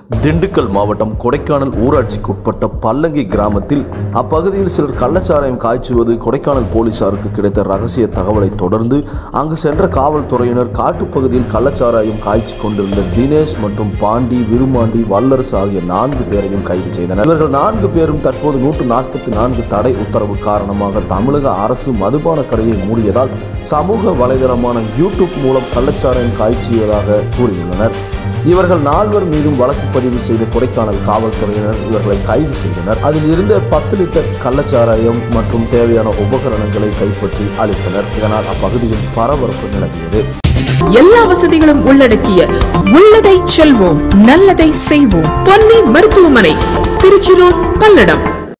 திண்டுக்கல் மாவட்டம் கொடைக்கானல் ஊராட்சிக்கு உட்பட்ட பல்லங்கி கிராமத்தில் அப்பகுதியில் சிலர் கள்ளச்சாராயம் காய்ச்சுவது கொடைக்கானல் போலீசாருக்கு கிடைத்த ரகசிய தகவலை தொடர்ந்து அங்கு சென்ற காவல்துறையினர் காட்டுப்பகுதியில் கள்ளச்சாராயம் காய்ச்சி கொண்டிருந்த தினேஷ் மற்றும் பாண்டி விருமாண்டி வல்லரசு ஆகிய நான்கு பேரையும் கைது செய்தனர் இவர்கள் நான்கு பேரும் தற்போது நூற்று நாற்பத்தி நான்கு தடை உத்தரவு காரணமாக தமிழக அரசு மதுபான கடையை மூடியதால் சமூக வலைதளமான யூடியூப் மூலம் கள்ளச்சாராயம் காய்ச்சியதாக கூறியுள்ளனர் இவர்கள் நால்வர் மீதும் வழக்கு பதிவு செய்த கொடைக்கானல் காவல்துறையினர் இவர்களை கைது செய்தனர் அதில் இருந்த பத்து லிட்டர் கள்ளச்சாராயம் மற்றும் தேவையான உபகரணங்களை கைப்பற்றி அளித்தனர் இதனால் அப்பகுதியில் பரபரப்பு நிலவியது எல்லா வசதிகளும் உள்ளடக்கிய உள்ளதை செல்வோம் நல்லதை செய்வோம் பொன்னி மருத்துவமனை திருச்சி ரோட் பல்லடம்